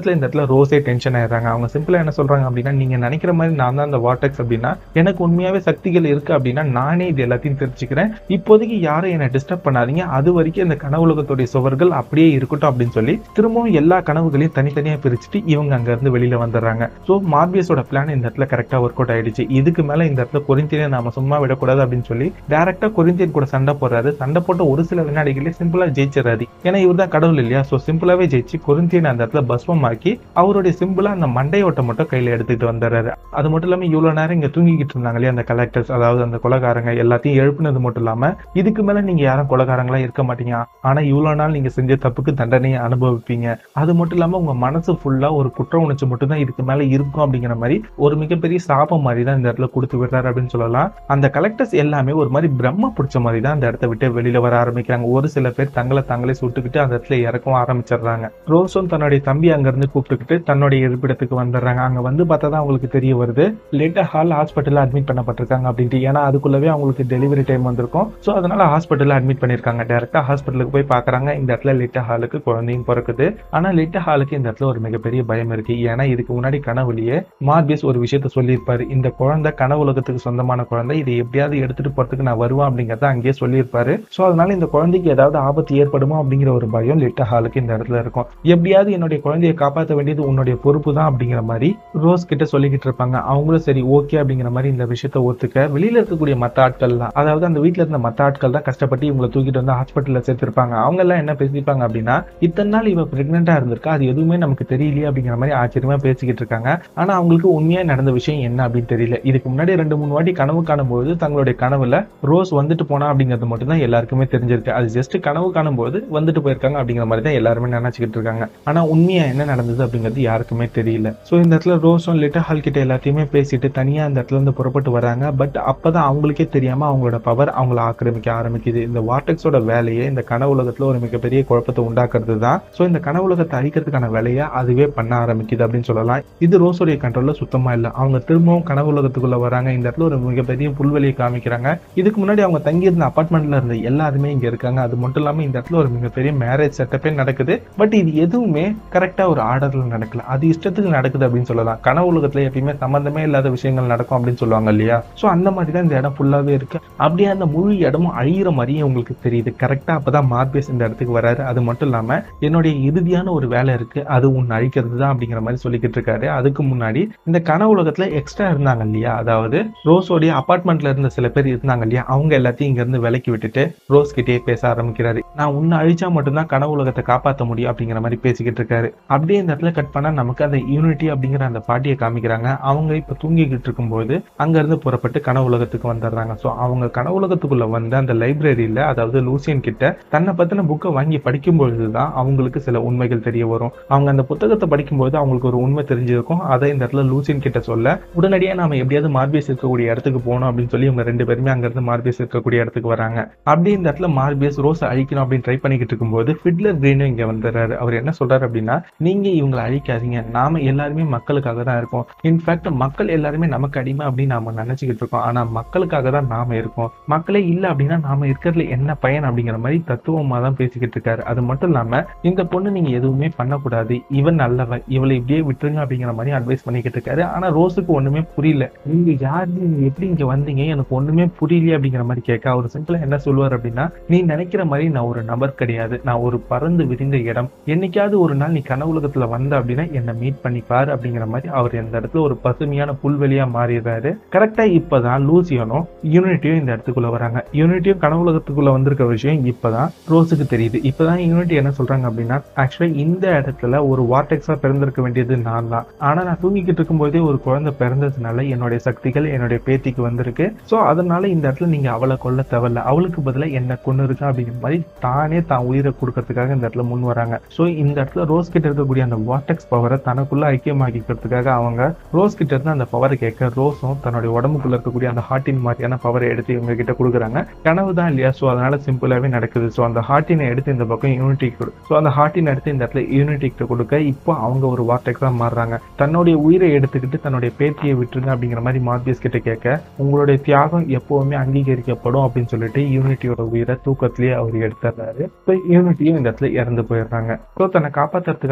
இடத்துல இந்த இடத்துல ரோஸே டென்ஷன் ஆயிடுறாங்க அவங்க சிம்பிளா என்ன சொல்றாங்க அப்படின்னா நீங்க நினைக்கிற மாதிரி நான் தான் அந்த வார்டெக்ஸ் அப்படின்னா எனக்கு உண்மையாவே சக்திகள் இருக்கு அப்படின்னா நானே இது எல்லாத்தையும் தெரிஞ்சுக்கிறேன் இப்போதைக்கு யாரும் என்னை டிஸ்டர்ப் பண்ணாதீங்க அது வரைக்கும் இந்த கனவுலகத்துடைய சுவர்கள் அப்படியே இருக்கட்டும் அப்படின்னு சொல்லி திரும்பவும் எல்லா கனவுகளையும் தனித்தனியா பிரிச்சுட்டு இவங்க அங்க இருந்து வெளியில வந்துடுறாங்க ஸோ மார்பியஸோட பிளான் இந்த இடத்துல கரெக்டா ஒர்க் அவுட் ஆயிடுச்சு இதுக்கு மேல இந்த இடத்துல கொரிந்தியனை நாம சும்மா விடக்கூடாது அப்படின்னு சொல்லி டேரக்டா கொரிந்தியன் கூட சண்டை போடுறாரு சண்டை போட்ட ஒரு சில வினாடிகளே சிம்பிளா ஜெயிச்சிடறாரு ஏன்னா இவர் தான் கடவுள் இல்லையா ஸோ சிம்பிளாவே ஜெயிச்சு கொரிந்தியன் அந்த இடத்துல பஸ்வமாக்கி அவருடைய சிம்பிளா அந்த மண்டையோட்டை மட்டும் கையில எடுத்துட்டு வந்துடுறாரு அது மட்டும் இல்லாம இவ்வளவு நேரம் இங்க தூங்கிக்கிட்டு இருந்தாங்க இல்லையா அந்த கலெக்டர்ஸ் அதாவது அந்த கொலகாரங்க எல்லாத்தையும் எழுப்புனது மட்டும் இல்லாம இதுக்கு மேல நீங்க யாரும் கொலகாரங்களா இருக்க மாட்டீங்க ஆனா இவ்வளவு நாள் நீங்க செஞ்ச தப்புக்கு தண்டனையை அனுபவிப்பீங்க அது மட்டும் இல்லாம உங்க மனசு ஃபுல்லா ஒரு குற்ற உணர்ச்சி மட்டும் தான் இதுக்கு மேல இருக்கும் அப்படிங்கிற மாதிரி ஒரு மிகப்பெரிய சாபம் மாதிரி தான் இந்த இடத்துல கொடுத்து விடுறாரு அப்படின்னு சொல்லலாம் அந்த கலெக்டர்ஸ் எல்லாமே ஒரு மாதிரி பிரம்ம பிடிச்ச மாதிரி தான் அந்த இடத்த விட்டு வெளியில வர ஆரம்பிக்கிறாங்க ஒரு சில பேர் தங்களை தாங்களே சுட்டுக்கிட்டு அந்த இடத்துல இறக்கவும் ஆரம்பிச்சிடுறாங்க ரோஸும் தன்னுடைய தம்பி அங்க இருந்து கூப்பிட்டுக்கிட்டு தன்னுடைய இருப்பிடத்துக்கு வந்துடுறாங்க அங்க வந்து பார்த்தா தான் அவங்களுக்கு தெரிய வருது லேட்டா ஹால் ஹாஸ்பிட்டல்ல அட்மிட் பண்ணப்பட்டிருக்காங்க அப்படின்ட்டு ஏன்னா அதுக்குள்ளவே அவங்களுக்கு டெலிவரி டைம் வந்திருக்கும் ஸோ அதனால ஹாஸ்பிட்டல்ல அட்மிட் பண்ணிருக்காங்க டேரக்டா ஹாஸ்பிட்டலுக்கு போய் பாக்குறாங்க இந்த இடத்துல லிட்டா ஹாலுக்கு குழந்தையும் பிறக்குது ஆனா லிட்டா ஹாலுக்கு இந்த இடத்துல ஒரு மிகப்பெரிய பயம் இருக்கு ஏன்னா இதுக்கு முன்னாடி கனவுலயே மார்பியஸ் ஒரு விஷயத்த சொல்லியிருப்பாரு இந்த குழந்தை கனவு உலகத்துக்கு சொந்தமான குழந்தை இதை எப்படியாவது எடுத்துட்டு போறதுக்கு நான் வருவேன் அப்படிங்கறத அங்கேயே சொல்லியிருப்பாரு ஸோ அதனால இந்த குழந்தைக்கு ஏதாவது ஆபத்து ஏற்படுமோ அப்படிங்கிற ஒரு பயம் லிட்டா ஹாலுக்கு இந்த இடத்துல இருக்கும் எப்படியாவது என்னுடைய குழந்தையை காப்பாற்ற வேண்டியது உன்னுடைய பொறுப்பு தான் அப்படிங்கிற மாதிரி ரோஸ் கிட்ட சொல்லிக்கிட்டு இருப்பாங்க அவங்களும் சரி ஓகே அப்படிங்கிற மாதிரி இந்த விஷயத்த ஒத்துக்க வெளியில இருக்கக்கூடிய மத்த ஆட்கள் தான் அதாவது அந்த வீட்ல இருந்த மத்த ஆட்கள் தான் கஷ்டப்பட்டு இவங்களை தூக்கிட்டு வந்து ஹாஸ்பிட்டல்ல சேர்த்திருப்பாங்க அவங்க எல்லாம் என்ன பேசிப்பாங்க அப்படின்னா இத்தனை நாள் இவ பிரெக்னெண்டா இருந்திருக்கா அது எதுவுமே நமக்கு தெரியலையே அப்படிங்கிற மாதிரி ஆச்சரியமா பேசிக்கிட்டு இருக்காங்க ஆனா அவங்களுக்கு உண்மையா நடந்த விஷயம் என்ன அப்படின்னு தெரியல இதுக்கு முன்னாடி ரெண்டு மூணு வாட்டி கனவு காணும்போது தங்களுடைய கனவுல ரோஸ் வந்துட்டு போனா அப்படிங்கிறது மட்டும் தான் எல்லாருக்குமே தெரிஞ்சிருக்கு அது ஜஸ்ட் கனவு காணும்போது வந்துட்டு போயிருக்காங்க அப்படிங்கிற மாதிரி தான் எல்லாருமே நினைச்சுக்கிட்டு இருக்காங்க ஆனா உண்மையா என்ன நடந்தது அப்படிங்கிறது யாருக்குமே தெரியல சோ இந்த இடத்துல ரோஸும் லிட்டர் ஹால் கிட்ட எல்லாத்தையுமே பேசிட்டு தனியா அந்த இடத்துல இருந்து புறப்பட்டு வராங்க பட் அப்பதான் அவங்களுக்கே தெரியாம அவங்களோட பவர் அவங்கள ஆக்கிரமிக்க ஆரம்பிக்குது இந்த வார்டெக்ஸோட வேலையே இந்த கனவு உலகத்துல ஒரு மிகப்பெரிய குழப்பத்தை உண்டாக்குறது தான் சோ இந்த கனவு உலகத்தை அழிக்கிறதுக்கான வேலையை அதுவே பண்ண ஆரம்பிக்குது அப்படின்னு சொல்லலாம் இது ரோஸோடைய கண்ட்ரோல்ல சுத்தமா இல்ல அவங்க திரும்பவும் கனவு உலகத்துக்குள்ள வராங்க இந்த இடத்துல ஒரு மிகப்பெரிய புல்வெளியை காமிக்கிறாங்க இதுக்கு முன்னாடி அவங்க தங்கியிருந்த அபார்ட்மெண்ட்ல இருந்த எல்லாருமே இங்க இருக்காங்க அது மட்டும் இல்லாம இந்த இடத்துல ஒரு மிகப்பெரிய மேரேஜ் செட்டப்பே நடக்குது பட் இது எதுவுமே கரெக்டா ஒரு ஆர்டர்ல நடக்கல அது இஷ்டத்துக்கு நடக்குது அப்படின்னு சொல்லலாம் கனவு உலகத்துல எப்பயுமே சம்பந்தமே இல்லாத விஷயங்கள் நடக்கும் அப்படின்னு சொல்லுவாங்க இல்லையா சோ அந்த மாதிரி தான் இந்த இடம் ஃபுல்லாவே இருக்கு அப்படியே அந்த முழு இடமும் அழியிற மாதிரியே உங்களுக்கு தெரியுது கரெக்டா அப்பதான் மார்பேஸ் இந்த இடத்துக்கு வராரு அது மட்டும் இல்லாம என்னுடைய இறுதியான ஒரு வேலை இருக்கு அது உன் அழிக்கிறது தான் அப்படிங்கிற மாதிரி சொல்லிக்கிட்டு இருக்காரு அதுக்கு முன்னாடி இந்த கனவு உலகத்துல எக்ஸ்ட்ரா இருந்தாங்க இல்லையா அதாவது ரோஸோடைய அபார்ட்மெண்ட்ல இருந்த சில பேர் இருந்தாங்க இல்லையா அவங்க எல்லாத்தையும் இங்க இருந்து விலக்கி விட்டுட்டு ரோஸ் கிட்டே பேச ஆரம்பிக்கிறாரு நான் உன்னை அழிச்சா மட்டும்தான் கனவு உலகத்தை காப்பாற்ற முடியும் அப்படிங்கிற மாதிரி பேசிக்கிட்டு இருக்காரு அப்படியே இந்த இடத்துல கட் பண்ணா நமக்கு அந்த யூனிட்டி அப்படிங்கிற அந்த பாட்டியை காமிக்கிறாங்க அவங்க இப்ப தூங்கிக்கிட்டு இருக்கும்போது அங்க இருந்து புறப்பட்டு கனவு உலகத்துக்கு வந்துடுறாங்க ஸோ அவங்க கனவு உலகத்துக்குள்ள வந்து அந்த லைப்ரரியில அதாவது லூசியன் கிட்ட தன்னை பத்தின புக்கை வாங்கி படிக்கும் பொழுதுதான் அவங்களுக்கு சில உண்மைகள் தெரிய வரும் அவங்க அந்த புத்தகத்தை படிக்கும்போது அவங்களுக்கு ஒரு உண்மை தெரிஞ்சிருக்கும் அதை இந்த இடத்துல லூசியன் கிட்ட சொல்ல உடனடியா நாம எப்படியாவது மார்பியஸ் இருக்கக்கூடிய இடத்துக்கு போகணும் அப்படின்னு சொல்லி இவங்க ரெண்டு பேருமே அங்க இருந்து மார்பியஸ் இருக்கக்கூடிய இடத்துக்கு வராங்க அப்படியே இந்த இடத்துல மார்பியஸ் ரோஸ் அழிக்கணும் அப்படின்னு ட்ரை பண்ணிக்கிட்டு இருக்கும்போது ஃபிட்லர் கிரீனும் இங்க வந்துடுறாரு அவர் என்ன சொல்றாரு அப்படின்னா நீங்க இவங்களை அழிக்காதீங்க நாம எல்லாருமே மக்களுக்காக தான் இருக்கோம் இன்ஃபேக்ட் மக்கள் எல்லாருமே நமக்கு அடிமை அப்படின்னு நாம நினைச்சுக்கிட்டு இருக்கோம் ஆனா மக்களுக்காக தான் நாம இருக்கோம் மக்களே இல்ல அப்படின்னா நாம இருக்கிறதுல என்ன பயன் அப்படிங்கிற மாதிரி தத்துவமா தான் பேசிக்கிட்டு இருக்காரு அது மட்டும் இல்லாம இந்த பொண்ணு நீங்க எதுவுமே பண்ணக்கூடாது இவன் நல்லவ இவளை இப்படியே விட்டுருங்க அப்படிங்கிற மாதிரி அட்வைஸ் பண்ணிக்கிட்டு இருக்காரு ஆனா ரோஸுக்கு ஒண்ணுமே புரியல நீங்க யாரு நீங்க எப்படி இங்க வந்தீங்க எனக்கு ஒண்ணுமே புரியலையே அப்படிங்கிற மாதிரி கேட்க அவர் சிம்பிளா என்ன சொல்லுவார் அப்படின்னா நீ நினைக்கிற மாதிரி நான் ஒரு நபர் கிடையாது நான் ஒரு பறந்து விரிந்த இடம் என்னைக்காவது ஒரு நாள் நீ கனவுலகத்துல வந்த அப்படின்னா என்ன மீட் பண்ணி பாரு அப்படிங்கிற மாதிரி அவர் இந்த இடத்துல ஒரு பசுமையான புல்வெளியா மாறிடுறாரு கரெக்டா இப்பதான் லூசியனும் யூனிட்டியும் இந்த இடத்துக்குள்ள வராங்க யூனிட்டியும் கனவுலகத்துக்குள்ள வந்திருக்க விஷயம் இப்பதான் ரோஸுக்கு தெரியுது இப்பதான் யூனிட்டி என்ன சொல்றாங்க அப்படின்னா ஆக்சுவலா இந்த இடத்துல ஒரு வார்டெக்ஸா பிறந்திருக்க வேண்டியது நான் தான் ஆனா நான் தூங்கிக்கிட்டு இருக்கும்போதே ஒரு குழந்தை பிறந்ததுனால என்னுடைய சக்திகள் என்னுடைய பேத்திக்கு வந்திருக்கு சோ அதனால இந்த இடத்துல நீங்க அவளை கொல்ல தேவையில்ல அவளுக்கு பதிலா என்ன கொண்டு இருக்கா அப்படிங்கிற மாதிரி தானே தான் உயிரை கொடுக்கறதுக்காக இந்த இடத்துல முன் வராங்க சோ இந்த இடத்துல ரோஸ் கிட்ட இருக்கக்கூடிய அந்த வார்டெக்ஸ் பவரை தனக்குள்ள ஐக்கியமாக்கிக்கிறதுக்காக அவங்க ரோஸ் கிட்ட இருந்து அந்த பவரை கேட்க ரோஸும் தன்னுடைய உடம்புக்குள்ள இருக்கக்கூடிய அந்த ஹார்ட்டின் மாதிரியான பவரை எடுத்து இவங்க கிட்ட கொடுக்குறாங்க கனவு தான் இல்லையா ஸோ அதனால சிம்பிளாவே நடக்குது ஸோ அந்த ஹார்ட்டினை எடுத்து இந்த பக்கம் யூனிட்டி கொடு ஸோ அந்த ஹார்ட்டின் எடுத்து இந்த இடத்துல யூனிட்டி கிட்ட கொடுக்க இப்போ அவங்க ஒரு வார்டெக்ஸா மாறுறாங்க தன்னுடைய உயிரை எடுத்துக்கிட்டு தன்னுடைய பேத்தியை விட்டுருங்க அப்படிங்கிற மாதிரி மார்பியஸ் கிட்ட கேட்க உங்களுடைய தியாகம் எப்பவுமே அங்கீகரிக்கப்படும் அப்படின்னு சொல்லிட்டு யூனிட்டியோட உயிரை தூக்கத்திலேயே அவர் எடுத்துறாரு ஸோ யூனிட்டியும் இந்த இடத்துல இறந்து போயிடுறாங்க ஸோ தன்னை காப்பாத்துறதுக்காக தன்னுடைய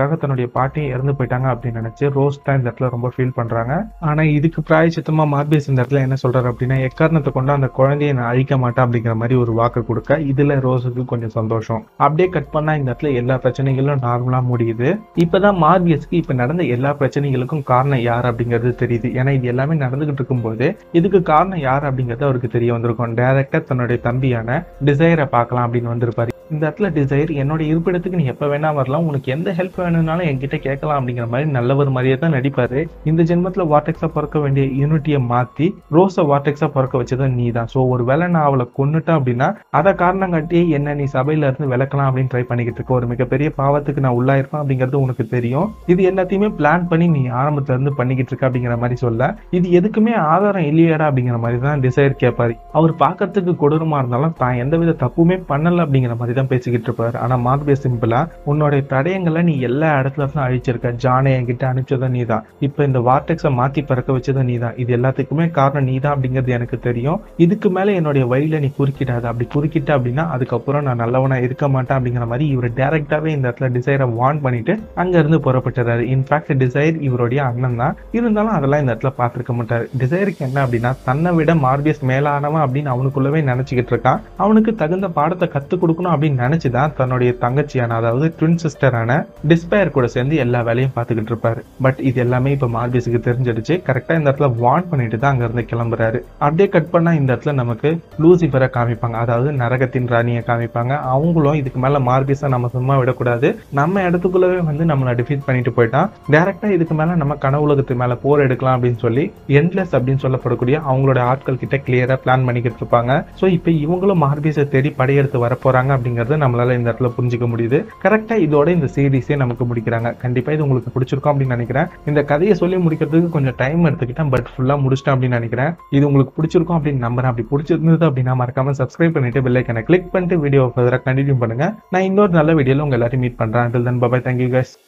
தன்னுடைய பாட்டியும் இறந்து போயிட்டாங்க அப்படின்னு நினைச்சு ரோஸ் தான் இந்த இடத்துல ரொம்ப ஃபீல் பண்றாங்க ஆனா இதுக்கு பிராயச்சித்தமா மார்பியஸ் இந்த இடத்துல என்ன சொல்றாரு அப்படின்னா எக்காரணத்தை கொண்டு அந்த குழந்தையை நான் அழிக்க மாட்டேன் அப்படிங்கிற மாதிரி ஒரு வாக்கு கொடுக்க இதுல ரோஸுக்கு கொஞ்சம் சந்தோஷம் அப்படியே கட் பண்ணா இந்த இடத்துல எல்லா பிரச்சனைகளும் நார்மலா முடியுது இப்பதான் மார்பியஸ்க்கு இப்ப நடந்த எல்லா பிரச்சனைகளுக்கும் காரணம் யார் அப்படிங்கிறது தெரியுது ஏன்னா இது எல்லாமே நடந்துகிட்டு இருக்கும்போது இதுக்கு காரணம் யார் அப்படிங்கிறது அவருக்கு தெரிய வந்திருக்கும் டைரக்டா தன்னுடைய தம்பியான டிசைரை பார்க்கலாம் அப்படின்னு வந்திருப்பாரு இந்த இடத்துல டிசைர் என்னோட இருப்பிடத்துக்கு நீ எப்ப வேணா வரலாம் உனக்கு எந்த ஹெல்ப் வேணும்னாலும் என்கிட்ட கேட்கலாம் அப்படிங்கிற மாதிரி நல்லவர் மாதிரியே தான் நடிப்பாரு இந்த ஜென்மத்துல வார்டெக்ஸா பிறக்க வேண்டிய யூனிட்டியை மாத்தி ரோஸை வார்டெக்ஸா பிறக்க வச்சது நீ தான் ஸோ ஒரு வேளை நான் அவளை கொன்னுட்டேன் அப்படின்னா அதை காரணம் காட்டி என்ன நீ சபையில இருந்து விளக்கலாம் அப்படின்னு ட்ரை பண்ணிக்கிட்டு இருக்க ஒரு மிகப்பெரிய பாவத்துக்கு நான் உள்ளாயிருப்பேன் அப்படிங்கிறது உனக்கு தெரியும் இது எல்லாத்தையுமே பிளான் பண்ணி நீ ஆரம்பத்துல இருந்து பண்ணிக்கிட்டு இருக்க அப்படிங்கிற மாதிரி சொல்ல இது எதுக்குமே ஆதாரம் இல்லையாடா அப்படிங்கிற மாதிரி தான் டிசைர் கேட்பாரு அவர் பார்க்கறதுக்கு கொடூரமா இருந்தாலும் தான் எந்தவித தப்புமே பண்ணல அப்படிங்கிற மாதிரி தான் பேசிக்கிட்டு இருப்பாரு ஆனா மார்பிய சிம்பிளா உன்னோட தடயங்களை நீ எல்லா இடத்துல தான் அழிச்சிருக்க ஜானை என்கிட்ட அனுப்பிச்சதும் நீ தான் இப்ப இந்த வார்டெக்ஸை மாத்தி பறக்க வச்சதும் நீ தான் இது எல்லாத்துக்குமே காரணம் நீ தான் அப்படிங்கிறது எனக்கு தெரியும் இதுக்கு மேல என்னுடைய வழியில நீ குறுக்கிடாத அப்படி குறுக்கிட்ட அப்படின்னா அதுக்கப்புறம் நான் நல்லவனா இருக்க மாட்டேன் அப்படிங்கிற மாதிரி இவர் டைரக்டாவே இந்த இடத்துல டிசைரை வார்ன் பண்ணிட்டு அங்க இருந்து புறப்பட்டுறாரு இன்ஃபேக்ட் டிசைர் இவருடைய அண்ணன் தான் இருந்தாலும் அதெல்லாம் இந்த இடத்துல பார்த்திருக்க மாட்டாரு டிசைருக்கு என்ன அப்படின்னா தன்னை விட மார்பியஸ் மேலானவன் அப்படின்னு அவனுக்குள்ளவே நினைச்சுக்கிட்டு இருக்கான் அவனுக்கு தகுந்த பாடத்தை கத்துக் கொடுக்கணும் அப்படின்னு நினைச்சுதான் தன்னுடைய தங்கச்சியான அதாவது ட்வின் சிஸ்டரான டிஸ்பயர் கூட சேர்ந்து எல்லா வேலையும் பார்த்துக்கிட்டு இருப்பாரு பட் இது எல்லாமே இப்ப மார்பியஸுக்கு தெரிஞ்சிடுச்சு கரெக்டா இந்த இடத்துல வார்ன் பண்ணிட்டு தான் அங்க இருந்து கிளம்புறாரு அப்படியே கட் பண்ணா இந்த இடத்துல நமக்கு லூசிஃபரை காமிப்பாங்க அதாவது நரகத்தின் ராணியை காமிப்பாங்க அவங்களும் இதுக்கு மேல மார்பியஸை நம்ம சும்மா விடக்கூடாது நம்ம இடத்துக்குள்ளவே வந்து நம்மளை டிஃபீட் பண்ணிட்டு போயிட்டான் டேரக்டா இதுக்கு மேல நம்ம கனவுலகத்து மேல போர் எடுக்கலாம் அப்படின்னு சொல்லி எண்ட்லெஸ் அப்படின்னு சொல்லப்படக்கூடிய அவங்களோட ஆட்கள் கிட்ட கிளியரா பிளான் பண்ணிக்கிட்டு இருப்பாங்க ஸோ இப்போ இவங்களும் மார்பியஸை தேடி படையெடுத்து வர போறாங்க அப்படிங்கறத நம்மளால இந்த இடத்துல புரிஞ்சுக்க முடியுது கரெக்டா இதோட இந்த சீரீஸே நமக்கு முடிக்கிறாங்க கண்டிப்பா இது உங்களுக்கு பிடிச்சிருக்கும் அப்படின்னு நினைக்கிறேன் இந்த கதையை சொல்லி முடிக்கிறதுக்கு கொஞ்சம் டைம் எடுத்துக்கிட்டேன் பட் ஃபுல்லா முடிச்சிட்டேன் அப்படின்னு நினைக்கிறேன் இது உங்களுக்கு பிடிச்சிருக்கும் அப்படின்னு நம்புறேன் அப்படி பிடிச்சிருந்தது அப்படின்னா மறக்காம சப்ஸ்கிரைப் பண்ணிட்டு பெல் ஐக்கனை கிளிக் பண்ணிட்டு வீடியோ ஃபர்தரா கண்டினியூ பண்ணுங்க நான் இன்னொரு நல்ல வீடியோல உங்க எல்லாரையும் மீட் பண்றேன் until then bye bye thank you guys